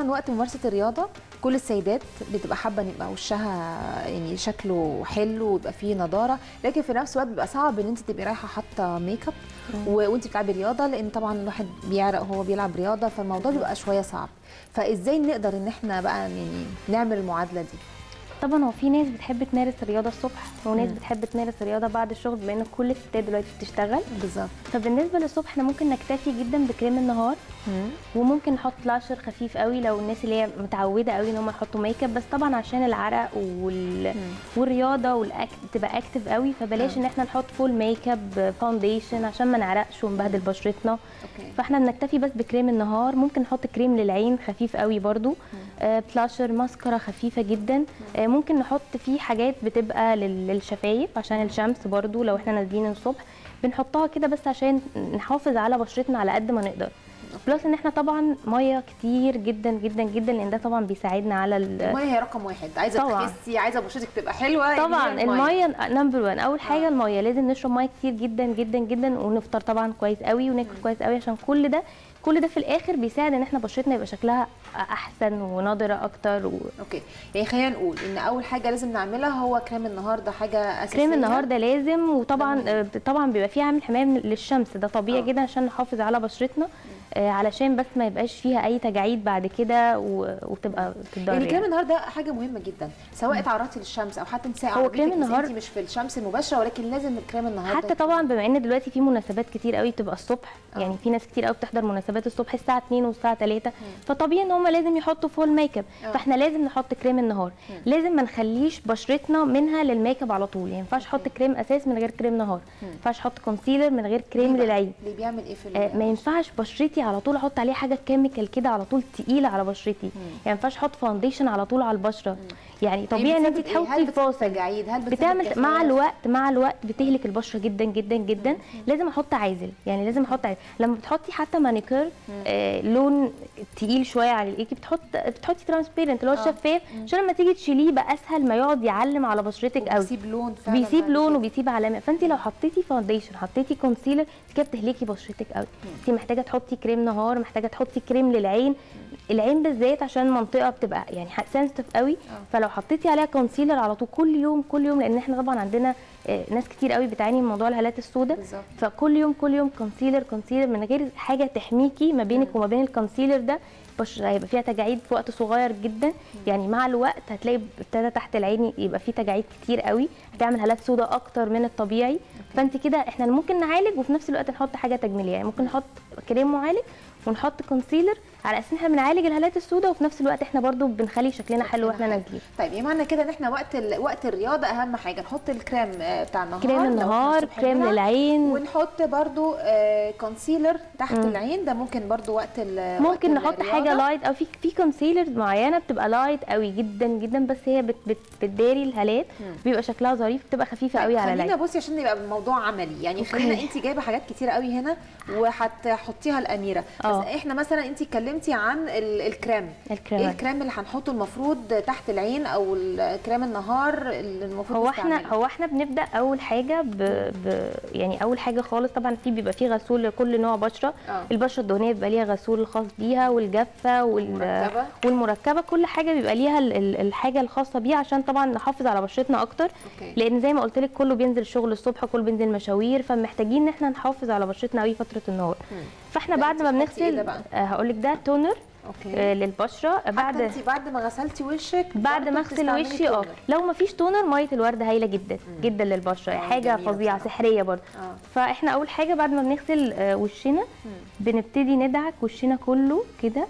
وقت ممارسه الرياضه كل السيدات بتبقى حابه ان يبقى وشها يعني شكله حلو ويبقى فيه نضاره لكن في نفس الوقت بيبقى صعب ان انت تبقي رايحه حاطه ميك اب و- وانت بتلعبي رياضه لان طبعا الواحد بيعرق وهو بيلعب رياضه فالموضوع بيبقى شويه صعب فازاي نقدر ان احنا بقى يعني نعمل المعادله دي طبعا هو في ناس بتحب تمارس الرياضه الصبح وناس مم. بتحب تمارس الرياضه بعد الشغل بما ان كل الستات دلوقتي بتشتغل بالظبط فبالنسبه للصبح احنا ممكن نكتفي جدا بكريم النهار وممكن نحط لاشر خفيف قوي لو الناس اللي هي متعوده قوي ان هم يحطوا ميك اب بس طبعا عشان العرق وال... والرياضه والاكت تبقى اكتف قوي فبلاش آه. ان احنا نحط فول ميك اب فاونديشن عشان ما نعرقش ونبهدل بشرتنا اوكي فاحنا بنكتفي بس بكريم النهار ممكن نحط كريم للعين خفيف قوي برضو آه بلاشر ماسكارا خفيفه جدا آه ممكن نحط فيه حاجات بتبقى لل- للشفايف عشان الشمس برضو لو احنا نازلين الصبح بنحطها كده بس عشان نحافظ على بشرتنا على قد ما نقدر بلس ان احنا طبعا ميه كتير جدا جدا جدا لان ده طبعا بيساعدنا على ال- الميه هي رقم واحد عايزه طبعا. تخسي عايزه بشرتك تبقى حلوه يعني طبعا هي الميه نمبر 1 اول حاجه آه. الميه لازم نشرب ميه كتير جدا جدا جدا ونفطر طبعا كويس قوي وناكل كويس قوي عشان كل ده كل ده في الاخر بيساعد ان احنا بشرتنا يبقى شكلها احسن ونضره اكتر و... اوكي يعني خلينا نقول ان اول حاجه لازم نعملها هو كريم النهار ده حاجه اساسيه كريم النهار ده لازم وطبعا تمام. آه، طبعا بيبقى فيه عامل حمايه من- للشمس ده طبيعي آه. جدا عشان نحافظ على بشرتنا آه، علشان بس ما يبقاش فيها اي تجاعيد بعد كده و... وتبقى تتضرر يعني كريم يعني. النهار ده حاجه مهمه جدا سواء اتعرضتي للشمس او حتى انت ساقعه هو على كريم بيتك، بس النهار- انت مش في الشمس المباشره ولكن لازم كريم النهار حتى ده طبعا بما ان دلوقتي في مناسبات كتير قوي بتبقى الصبح آه. يعني في ناس كتير قوي بتحضر مناسبات الصبح الساعه 2 والساعه 3 فطبيعي ان هم لازم يحطوا فول ميك اب آه. فاحنا لازم نحط كريم النهار لازم ما نخليش بشرتنا منها للميك اب على طول يعني ما ينفعش احط كريم اساس من غير كريم نهار ما ينفعش احط كونسيلر من غير كريم ليه بقى؟ للعين اللي بيعمل ايه في ال- آه، ما ينفعش بشرتي على طول احط عليها حاجه كيميكال كده على طول تقيله على بشرتي يعني ما ينفعش احط فاونديشن على طول على البشره يعني طبيعي ان انت بتسبب إيه؟ هل تحطي بتسبب فاصل تجاعيد هل بتسبب بتعمل جفاف؟ مع الوقت مع الوقت بتهلك البشره جدا جدا جدا لازم احط عازل يعني لازم احط عازل لما بتحطي حتى مانيكير آه لون تقيل شويه على الايدي بتحط بتحطي ترانسبيرنت اللي هو آه. شفاف عشان لما تيجي تشيليه بقى اسهل ما يقعد يعلم على بشرتك قوي بيسيب لون فعلا بيسيب بعد لون كده. وبيسيب علامه فانت لو حطيتي فاونديشن حطيتي كونسيلر انت كده بتهلكي بشرتك قوي انت محتاجه تحطي كريم نهار محتاجه تحطي كريم للعين العين بالذات عشان منطقه بتبقى يعني سنسيتيف قوي فلو حطيتي عليها كونسيلر على طول كل يوم كل يوم لان احنا طبعا عندنا آه، ناس كتير قوي بتعاني من موضوع الهالات السوداء بالظبط. فكل يوم كل يوم كونسيلر كونسيلر من غير حاجه تحميكي ما بينك وما بين الكونسيلر ده بشرة هيبقى فيها تجاعيد في وقت صغير جدا يعني مع الوقت هتلاقي ابتدى تحت العين يبقى فيه تجاعيد كتير قوي هتعمل هالات سوداء اكتر من الطبيعي فانت كده احنا ممكن نعالج وفي نفس الوقت نحط حاجه تجميليه يعني ممكن نحط كريم معالج ونحط كونسيلر على اساس ان احنا بنعالج الهالات السوداء وفي نفس الوقت احنا برضو بنخلي شكلنا حلو واحنا نازلين طيب ايه معنى كده ان احنا وقت ال... وقت الرياضه اهم حاجه نحط الكريم آه، بتاع النهار كريم لو إحنا النهار الصبح كريم بنلعب، للعين ونحط برضو آه، كونسيلر تحت مم. العين ده ممكن برضو وقت ال... ممكن وقت نحط الرياضة. حاجه لايت او في في كونسيلرز معينه بتبقى لايت قوي جدا جدا بس هي بت بت بتداري الهالات بيبقى شكلها ظريف بتبقى خفيفه قوي على خلينا العين بصي عشان يبقى الموضوع عملي يعني أوكي. خلينا انت جايبه حاجات كتيره قوي هنا وهتحطيها الاميره بس آه. احنا مثلا انت اتكلمتي عن ال... الكريم الكريم ايه الكريم اللي هنحطه المفروض تحت العين او الكريم النهار اللي المفروض هو احنا نستعمله؟ هو احنا بنبدا اول حاجه ب... ب... يعني اول حاجه خالص طبعا في بيبقى فيه غسول لكل نوع بشره آه. البشره الدهنيه بيبقى ليها غسول الخاص بيها والجافه وال... والمركبة. والمركبه كل حاجه بيبقى ليها ال- ال- الحاجه الخاصه بيها عشان طبعا نحافظ على بشرتنا اكتر أوكي. لان زي ما قلت لك كله بينزل شغل الصبح كله بينزل مشاوير فمحتاجين ان احنا نحافظ على بشرتنا قوي فتره النهار فاحنا لا، بعد أنت ما بتحطي إيه ده بنغسل بقى؟ آه هقول لك ده تونر اوكي آه للبشره بعد بعد انت بعد ما غسلتي وشك بعد برضه ما اغسل بتستعملي وشي اه تونر. لو ما فيش تونر ميه الورد هايله جدا جدا للبشره آه، حاجه جميلة فظيعه بصراحة. سحريه برضه آه. فاحنا اول حاجه بعد ما بنغسل آه، وشنا بنبتدي ندعك وشنا كله كده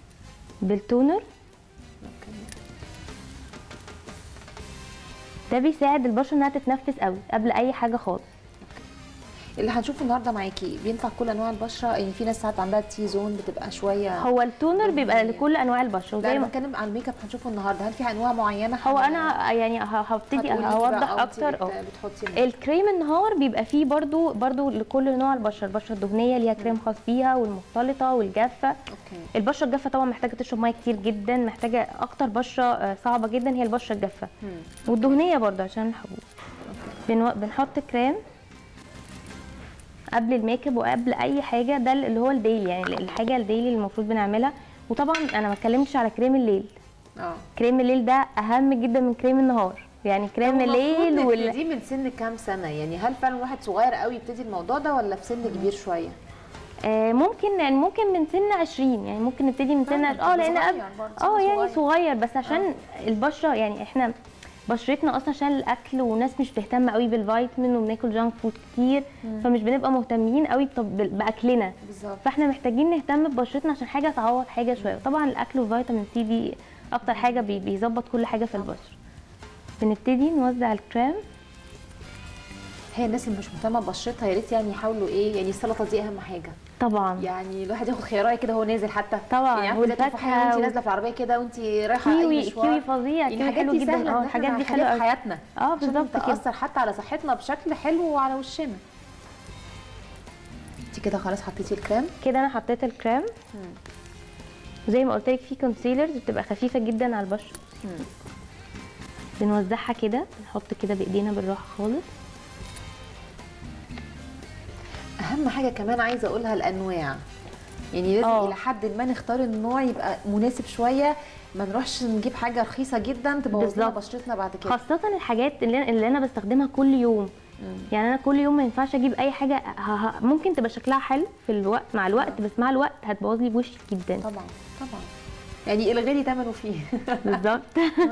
بالتونر أوكي. ده بيساعد البشره انها تتنفس قوي قبل اي حاجه خالص اللي هنشوفه النهارده معاكي بينفع كل انواع البشره يعني في ناس ساعات عندها تي زون بتبقى شويه هو التونر بيبقى دهنية. لكل انواع البشره لا وزي انا ما بتكلم عن الميك اب هنشوفه النهارده هل في انواع معينه هو هن- انا يعني ه- هبتدي هتقولي لي بقى هوضح أو أنت اكتر بت- اه بتحطي الميك اب. الكريم النهار بيبقى فيه برضو برضو لكل نوع البشره البشره الدهنيه ليها كريم خاص بيها والمختلطه والجافه اوكي البشره الجافه طبعا محتاجه تشرب ميه كتير جدا محتاجه اكتر بشره آه، صعبه جدا هي البشره الجافه والدهنيه برضو عشان الحبوب بنو... بنحط كريم قبل الميك اب وقبل اي حاجه ده اللي هو الديلي يعني الحاجه الديلي اللي المفروض بنعملها وطبعا انا ما اتكلمتش على كريم الليل اه كريم الليل ده اهم جدا من كريم النهار يعني كريم الليل وال... دي من سن كام سنه يعني هل فعلا واحد صغير قوي يبتدي الموضوع ده ولا في سن كبير شويه آه ممكن يعني ممكن من سن 20 يعني ممكن نبتدي من سن طبعاً، اه لان صغير قبل برضه، سن اه يعني صغير. صغير بس عشان البشره يعني احنا بشرتنا اصلا عشان الاكل وناس مش بتهتم قوي بالفيتامين وبناكل جانك فود كتير فمش بنبقى مهتمين قوي بطب- باكلنا بالظبط فاحنا محتاجين نهتم ببشرتنا عشان حاجه تعوض حاجه شويه طبعا الاكل وفيتامين سي دي اكتر حاجه بي- بيظبط كل حاجه في البشره بنبتدي نوزع الكريم هي الناس اللي مش مهتمه ببشرتها يا ريت يعني يحاولوا ايه يعني السلطه دي اهم حاجه طبعا يعني الواحد ياخد خياريه كده وهو نازل حتى طبعاً، يعني عارفة زي والفاكهة التفاحة وانت و- نازله في العربيه كده وانت رايحه كيوي اي مشوار كيوي فظيع يعني كيوي الحاجات حلو دي جدا سهله اه إن الحاجات إحنا دي حلوه نخليها في قوي حياتنا اه عشان بالظبط كده تاثر حتى على صحتنا بشكل حلو وعلى وشنا انت كده خلاص حطيتي الكريم كده انا حطيت الكريم زي ما قلت لك في كونسيلرز بتبقى خفيفه جدا على البشره بنوزعها كده نحط كده بايدينا بالراحه خالص اهم حاجه كمان عايزه اقولها الانواع يعني لازم آه. الى حد ما نختار النوع يبقى مناسب شويه ما نروحش نجيب حاجه رخيصه جدا تبوظ لنا بالظبط. بشرتنا بعد كده خاصه الحاجات اللي, اللي انا بستخدمها كل يوم يعني انا كل يوم ما ينفعش اجيب اي حاجه ه- ه- ممكن تبقى شكلها حلو في الوقت مع الوقت بس مع الوقت هتبوظ لي وشي جدا طبعا طبعا يعني الغالي ثمنه فيه بالظبط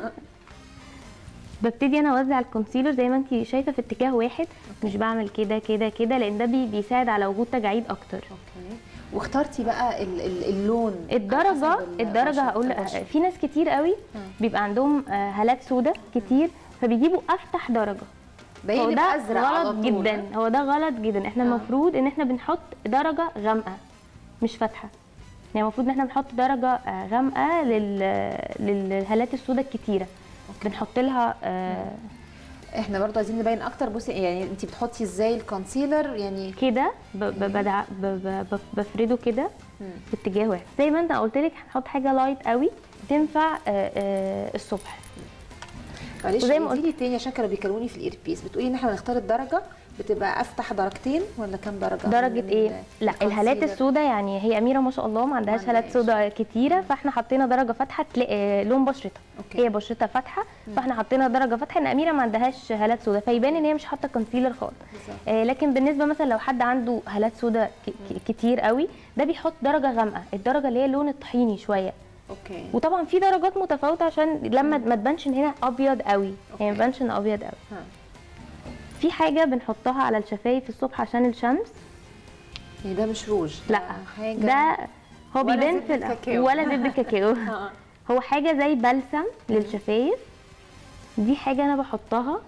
ببتدي انا اوزع الكونسيلر زي ما انت شايفه في اتجاه واحد مش بعمل كده كده كده لان ده بي- بيساعد على وجود تجاعيد اكتر اوكي واخترتي بقى ال- ال- اللون على الدرجه حسب ال- الدرجه البشرة- هقول البشرة. في ناس كتير قوي بيبقى عندهم آه، هالات سودة كتير فبيجيبوا افتح درجه باين هو يبقى ده ازرق على غلط طول، جدا ها؟ هو ده غلط جدا احنا آه. المفروض ان احنا بنحط درجه غامقه مش فاتحه يعني المفروض ان احنا بنحط درجه آه، غامقه لل... للهالات السوداء الكتيره بنحط لها آه، احنا برضو عايزين نبين اكتر بصي يعني انت بتحطي ازاي الكونسيلر يعني كده ب... ب... بدع... ب... ب... ب... بفرده كده في اتجاه واحد زي ما انت قلت لك هنحط حاجه لايت قوي تنفع آه، آه، الصبح معلش وزي ما قولي لي تاني عشان كانوا بيكلموني في الايربيس بتقولي ان احنا بنختار الدرجه بتبقى افتح درجتين ولا كام درجه درجه من ايه ال- لا الهالات الكونسيلر؟ السوداء يعني هي اميره ما شاء الله ما عندهاش ما هالات عندهاش. سوداء كتيره فاحنا حطينا درجه فاتحه تلاقي لون بشرتها أوكي. هي بشرتها فاتحه فاحنا حطينا درجه فاتحه ان اميره ما عندهاش هالات سوداء فيبان ان هي مش حاطه كونسيلر خالص بالظبط. آه لكن بالنسبه مثلا لو حد عنده هالات سوداء ك- ك- كتير قوي ده بيحط درجه غامقه الدرجه اللي هي اللون الطحيني شويه اوكي وطبعا في درجات متفاوته عشان لما ما تبانش ان هنا ابيض قوي يعني ما أوكي. تبانش ان ابيض قوي ها. في حاجه بنحطها على الشفايف الصبح عشان الشمس يعني ده مش روج لا ده حاجه ده هو ولا بيبان زبدة في الأ- كاكاو. ولا زبده كاكاو آه. هو حاجه زي بلسم للشفايف دي حاجه انا بحطها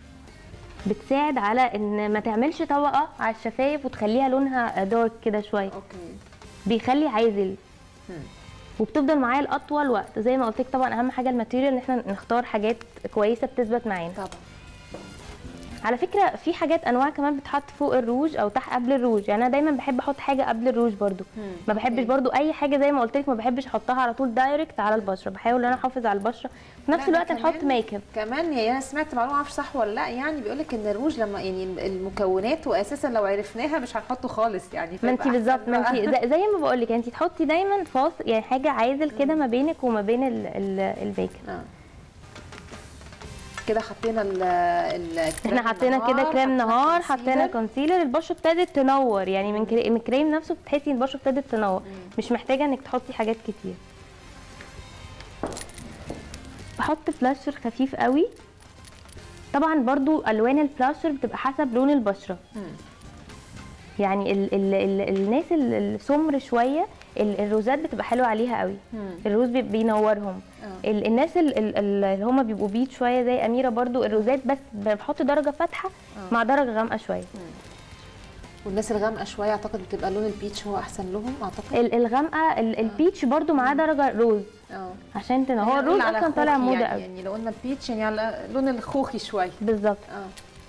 بتساعد على ان ما تعملش طبقه على الشفايف وتخليها لونها دارك كده شويه اوكي بيخلي عازل مم. وبتفضل معايا لاطول وقت زي ما قلت لك طبعا اهم حاجه الماتيريال ان احنا نختار حاجات كويسه بتثبت معانا طبعا على فكره في حاجات انواع كمان بتحط فوق الروج او تحت قبل الروج يعني انا دايما بحب احط حاجه قبل الروج برضو مم. ما بحبش أوكي. برضو اي حاجه زي ما قلت لك ما بحبش احطها على طول دايركت على البشره بحاول ان انا احافظ على البشره في نفس لا، ده الوقت نحط كمان- ميك اب كمان يعني انا سمعت معلومه معرفش صح ولا لا يعني بيقول لك ان الروج لما يعني المكونات واساسا لو عرفناها مش هنحطه خالص يعني ما انت فيبقى بالظبط أحسن ما بقى. انت زي, زي ما بقول لك انت تحطي دايما فاصل يعني حاجه عازل كده ما بينك وما بين ال- ال- الميك اب آه. كده حطينا ال ال احنا حطينا كده كريم نهار حطينا كونسيلر البشره ابتدت تنور يعني من كري- من الكريم نفسه بتحسي ان البشره ابتدت تنور مش محتاجه انك تحطي حاجات كتير بحط بلاشر خفيف قوي طبعا برضو الوان البلاشر بتبقى حسب لون البشره يعني ال ال ال الناس ال- السمر شويه ال- الروزات بتبقى حلوه عليها قوي الروز بي- بينورهم آه. ال الناس ال- ال- ال- اللي هم بيبقوا بيض شويه زي اميره برضو الروزات بس بحط درجه فاتحه مع درجه غامقه شويه والناس الغامقه شويه اعتقد بتبقى لون البيتش هو احسن لهم اعتقد ال- الغامقه ال- البيتش برضو معاه درجه روز اه عشان تنور هو يعني الروز نقول على اصلا طالع خوخي موضه يعني, قوي يعني لو قلنا البيتش يعني على لون الخوخي شويه بالظبط اه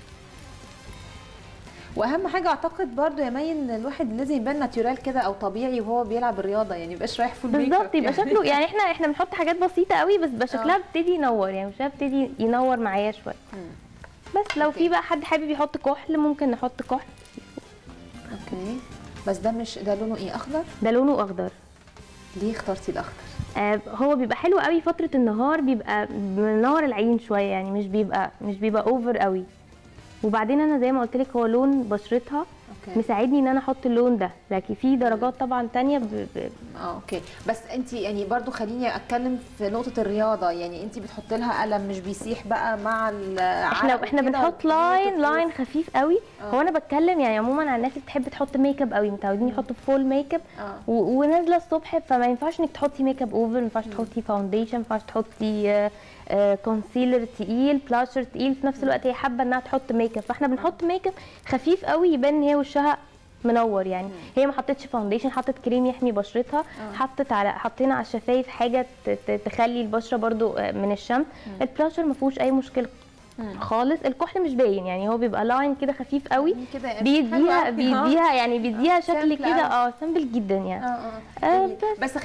واهم حاجه اعتقد برضو يا مي ان الواحد لازم يبان ناتورال كده او طبيعي وهو بيلعب الرياضه يعني ميبقاش رايح فول ميك بالظبط اب يبقى يعني. شكله يعني احنا احنا بنحط حاجات بسيطه قوي بس بقى شكلها بيبتدي ينور يعني شكلها بيبتدي ينور معايا شويه بس لو في بقى حد حابب يحط كحل ممكن نحط كحل اوكي بس ده مش ده لونه ايه اخضر ده لونه اخضر ليه اخترتي الاخضر آه، هو بيبقى حلو قوي فتره النهار بيبقى منور العين شويه يعني مش بيبقى مش بيبقى اوفر قوي وبعدين انا زي ما قلت لك هو لون بشرتها اوكي مساعدني ان انا احط اللون ده لكن في درجات طبعا تانية ب... ب... اه اوكي بس انت يعني برضو خليني اتكلم في نقطه الرياضه يعني انت بتحط لها قلم مش بيسيح بقى مع العرق احنا احنا وكده بنحط ولا لاين بتفرق؟ لاين خفيف قوي آه. هو انا بتكلم يعني عموما عن الناس اللي بتحب تحط ميك اب قوي متعودين يحطوا فول ميك اب اه و- ونازله الصبح فما ينفعش انك تحطي ميك اب اوفر ما ينفعش تحطي فاونديشن ما ينفعش تحطي آه، آه، كونسيلر تقيل بلاشر تقيل في نفس الوقت هي حابه انها تحط ميك اب فاحنا بنحط ميك اب خفيف قوي يبان ان هي وشها منور يعني هي ما حطتش فاونديشن حطت كريم يحمي بشرتها حطت على حطينا على الشفايف حاجه ت- ت- تخلي البشره برضو آه، من الشمس البلاشر ما فيهوش اي مشكله خالص الكحل مش باين يعني هو بيبقى لاين كده خفيف قوي كده حلوة بيديها أوي. بيديها يعني بيديها شكل سامبل كده أوي. اه سامبل جدا يعني اه اه آه، جميل. بس. بس